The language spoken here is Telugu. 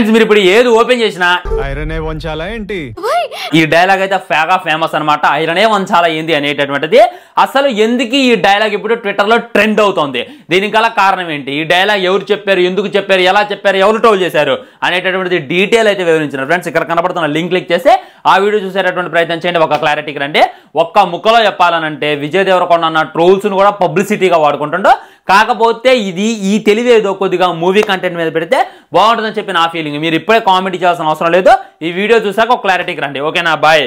మీరు ఇప్పుడు ఏది ఓపెన్ చేసినా ఐరన్ వంచాలా ఏంటి ఈ డైలాగ్ అయితే ఫేగా ఫేమస్ అనమాట ఐరనే వంచాల ఏంది అనేటటువంటిది అసలు ఎందుకు ఈ డైలాగ్ ఇప్పుడు ట్విట్టర్ లో ట్రెండ్ అవుతోంది దీనికి గల కారణం ఏంటి ఈ డైలాగ్ ఎవరు చెప్పారు ఎందుకు చెప్పారు ఎలా చెప్పారు ఎవరు టోల్ చేశారు అనేటటువంటిది డీటెయిల్ అయితే వివరించారు ఫ్రెండ్స్ ఇక్కడ కనబడుతున్న లింక్ క్లిక్ చేసి ఆ వీడియో చూసేటటువంటి ప్రయత్నం చేయండి ఒక క్లారిటీకి రండి ఒక్క ముక్కలో చెప్పాలనంటే విజయ్ దేవరకొండ అన్న ట్రోల్స్ ను కూడా పబ్లిసిటీగా వాడుకుంటుండో కాకపోతే ఇది ఈ తెలివి ఏదో కొద్దిగా మూవీ కంటెంట్ మీద పెడితే బాగుంటుందని చెప్పి నా ఫీలింగ్ మీరు ఇప్పుడే కామెంట్ చేయాల్సిన అవసరం లేదు ఈ వీడియో చూసాక ఒక క్లారిటీకి రండి ఓకేనా బాయ్